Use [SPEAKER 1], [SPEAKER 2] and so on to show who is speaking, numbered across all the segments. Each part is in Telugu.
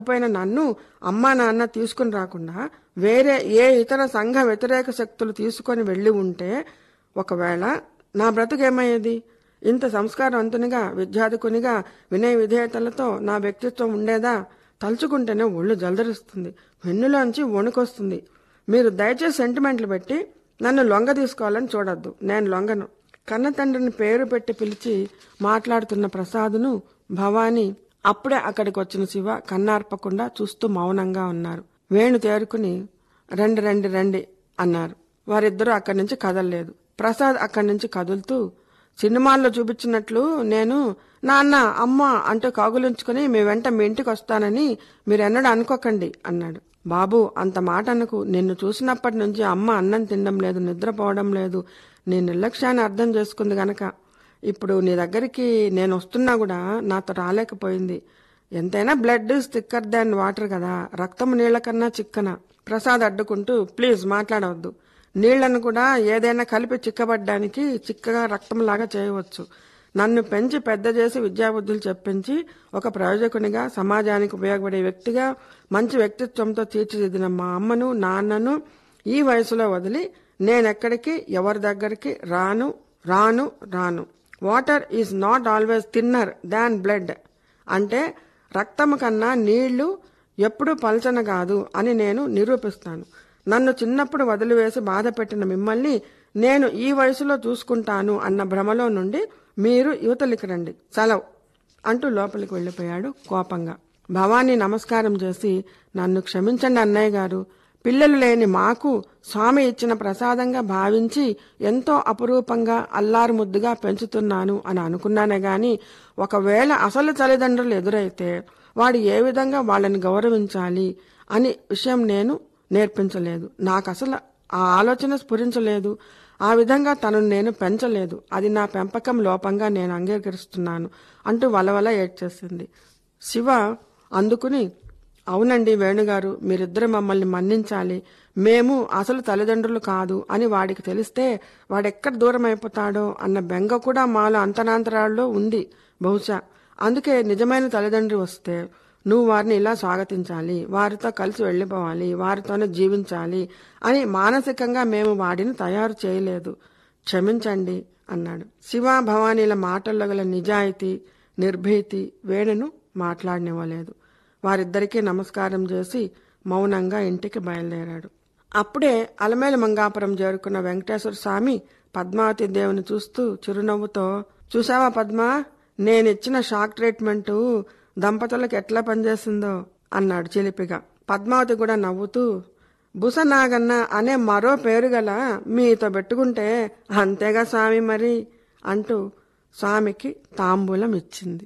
[SPEAKER 1] పోయిన నన్ను అమ్మా నాన్న తీసుకుని రాకుండా వేరే ఏ ఇతర సంఘ వ్యతిరేక శక్తులు తీసుకొని వెళ్ళి ఉంటే ఒకవేళ నా బ్రతుకేమయ్యేది ఇంత సంస్కారవంతునిగా విద్యాధికునిగా వినయ విధేయతలతో నా వ్యక్తిత్వం ఉండేదా తలుచుకుంటేనే ఒళ్ళు జలదరిస్తుంది వెన్నులోంచి వణుకొస్తుంది మీరు దయచేసి సెంటిమెంట్లు పెట్టి నన్ను లొంగ తీసుకోవాలని చూడొద్దు నేను లొంగను కన్న తండ్రిని పేరు పెట్టి పిలిచి మాట్లాడుతున్న ప్రసాదును భవానీ అప్పుడే అక్కడికి వచ్చిన శివ కన్నార్పకుండా చూస్తూ మౌనంగా ఉన్నారు వేణు తేరుకుని రండి రండి రండి అన్నారు వారిద్దరూ అక్కడి నుంచి కదలలేదు ప్రసాద్ అక్కడి నుంచి కదులుతూ సినిమాల్లో చూపించినట్లు నేను నాన్న అమ్మ అంటూ కౌగులించుకుని మీ వెంట మీ ఇంటికి వస్తానని మీరెన్నడూ అనుకోకండి అన్నాడు బాబు అంత మాట అనకు నిన్ను చూసినప్పటి నుంచి అమ్మ అన్నం తినడం లేదు నిద్రపోవడం లేదు నీ నిర్లక్ష్యాన్ని అర్థం చేసుకుంది గనక ఇప్పుడు నీ దగ్గరికి నేను వస్తున్నా కూడా నాతో రాలేకపోయింది ఎంతైనా బ్లడ్ థిక్కర్ దాన్ వాటర్ కదా రక్తం నీళ్ల కన్నా చిక్కన ప్రసాద్ అడ్డుకుంటూ ప్లీజ్ మాట్లాడవద్దు నీళ్లను కూడా ఏదైనా కలిపి చిక్కబడ్డానికి చిక్కగా రక్తంలాగా చేయవచ్చు నన్ను పెంచి పెద్ద చేసి విద్యాబుద్ధులు చెప్పించి ఒక ప్రయోజకునిగా సమాజానికి ఉపయోగపడే వ్యక్తిగా మంచి వ్యక్తిత్వంతో తీర్చిదిద్దిన మా అమ్మను నాన్నను ఈ వయసులో వదిలి నేనెక్కడికి ఎవరి దగ్గరికి రాను రాను రాను water is not always thinner than blood అంటే రక్తము కన్నా నీళ్లు ఎప్పుడూ పలచన కాదు అని నేను నిరూపిస్తాను నన్ను చిన్నప్పుడు వదిలివేసి బాధ పెట్టిన మిమ్మల్ని నేను ఈ వయసులో చూసుకుంటాను అన్న భ్రమలో నుండి మీరు యువతలికి రండి సెలవు అంటూ లోపలికి వెళ్ళిపోయాడు కోపంగా భవానీ నమస్కారం చేసి నన్ను క్షమించండి అన్నయ్య గారు పిల్లలు లేని మాకు స్వామి ఇచ్చిన ప్రసాదంగా భావించి ఎంతో అపురూపంగా అల్లారు ముద్దుగా పెంచుతున్నాను అని అనుకున్నానే గాని ఒకవేళ అసలు తల్లిదండ్రులు ఎదురైతే వాడు ఏ విధంగా వాళ్ళని గౌరవించాలి అని విషయం నేను నేర్పించలేదు నాకు అసలు ఆ ఆలోచన స్ఫురించలేదు ఆ విధంగా తనను నేను పెంచలేదు అది నా పెంపకం లోపంగా నేను అంగీకరిస్తున్నాను అంటూ వలవల ఏడ్చేసింది శివ అందుకుని అవునండి వేణుగారు మీరిద్దరు మమ్మల్ని మన్నించాలి మేము అసలు తల్లిదండ్రులు కాదు అని వాడికి తెలిస్తే వాడెక్కడ దూరం అయిపోతాడో అన్న బెంగ కూడా మాలో అంతరాంతరాల్లో ఉంది బహుశా అందుకే నిజమైన తల్లిదండ్రి వస్తే నువ్వు వారిని ఇలా స్వాగతించాలి వారితో కలిసి వెళ్ళిపోవాలి వారితోనే జీవించాలి అని మానసికంగా మేము వాడిని తయారు చేయలేదు క్షమించండి అన్నాడు శివ భవానీల మాటల్లో గల నిజాయితీ నిర్భీతి వేణును మాట్లాడనివ్వలేదు వారిద్దరికీ నమస్కారం చేసి మౌనంగా ఇంటికి బయలుదేరాడు అప్పుడే అలమేలు మంగాపురం చేరుకున్న వెంకటేశ్వర స్వామి పద్మావతి దేవుని చూస్తూ చిరునవ్వుతో చూసావా పద్మ నేనిచ్చిన షాక్ ట్రీట్మెంటు దంపతులకు ఎట్లా పనిచేసిందో అన్నాడు చిలిపిగా పద్మావతి కూడా నవ్వుతూ బుసనాగన్న అనే మరో పేరు గల మీతో పెట్టుకుంటే అంతేగా స్వామి మరి అంటూ స్వామికి తాంబూలం ఇచ్చింది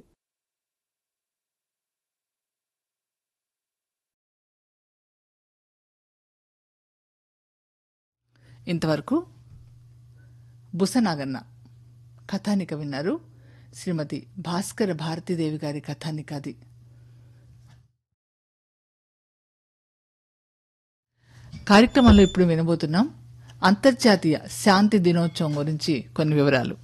[SPEAKER 2] ఇంతవరకు బుసనాగన్న కథానిక విన్నారు శ్రీమతి భాస్కర భారతీదేవి గారి కథానిక అది కార్యక్రమంలో ఇప్పుడు వినబోతున్నాం అంతర్జాతీయ శాంతి దినోత్సవం గురించి కొన్ని వివరాలు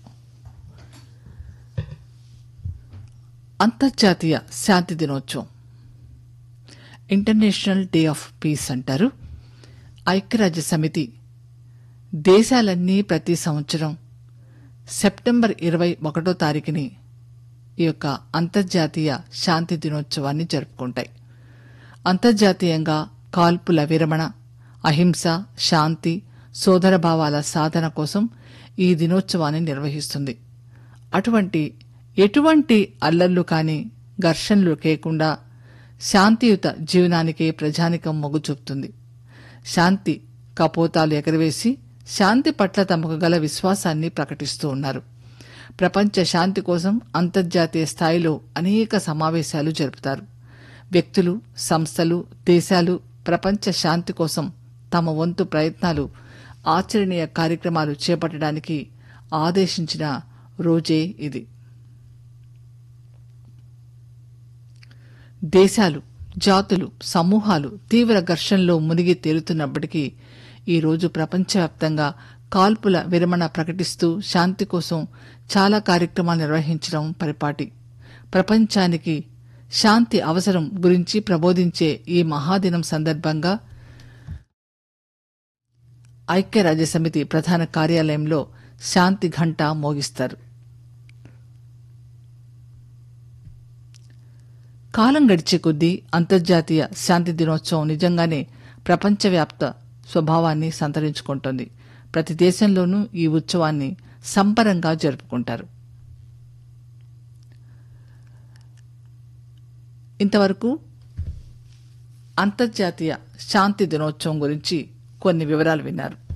[SPEAKER 2] అంతర్జాతీయ శాంతి దినోత్సవం ఇంటర్నేషనల్ డే ఆఫ్ పీస్ అంటారు ఐక్యరాజ్య సమితి దేశాలన్నీ ప్రతి సంవత్సరం సెప్టెంబర్ ఇరవై ఒకటో తారీఖుని ఈ యొక్క అంతర్జాతీయ శాంతి దినోత్సవాన్ని జరుపుకుంటాయి అంతర్జాతీయంగా కాల్పుల విరమణ అహింస శాంతి సోదరభావాల సాధన కోసం ఈ దినోత్సవాన్ని నిర్వహిస్తుంది అటువంటి ఎటువంటి అల్లర్లు కాని ఘర్షణలు కేకుండా శాంతియుత జీవనానికే ప్రజానికం మొగ్గు చూపుతుంది శాంతి కపోతాలు ఎగరవేసి శాంతి పట్ల తమకు గల విశ్వాసాన్ని ప్రకటిస్తూ ఉన్నారు ప్రపంచ శాంతి కోసం అంతర్జాతీయ స్థాయిలో అనేక సమావేశాలు జరుపుతారు వ్యక్తులు సంస్థలు దేశాలు ప్రపంచ శాంతి కోసం తమ వంతు ప్రయత్నాలు ఆచరణీయ కార్యక్రమాలు చేపట్టడానికి ఆదేశించిన రోజే ఇది దేశాలు జాతులు సమూహాలు తీవ్ర ఘర్షణలో మునిగి తేలుతున్నప్పటికీ ఈరోజు ప్రపంచవ్యాప్తంగా కాల్పుల విరమణ ప్రకటిస్తూ శాంతి కోసం చాలా కార్యక్రమాలు నిర్వహించడం పరిపాటి ప్రపంచానికి శాంతి అవసరం గురించి ప్రబోధించే ఈ మహాదినం సందర్భంగా ఐక్యరాజ్యసమితి ప్రధాన కార్యాలయంలో శాంతి ఘంట మోగిస్తారు కాలం గడిచే కొద్దీ అంతర్జాతీయ శాంతి దినోత్సవం నిజంగానే ప్రపంచవ్యాప్త స్వభావాన్ని సంతరించుకుంటోంది ప్రతి దేశంలోనూ ఈ ఉత్సవాన్ని సంబరంగా జరుపుకుంటారు ఇంతవరకు అంతర్జాతీయ శాంతి దినోత్సవం గురించి కొన్ని వివరాలు విన్నారు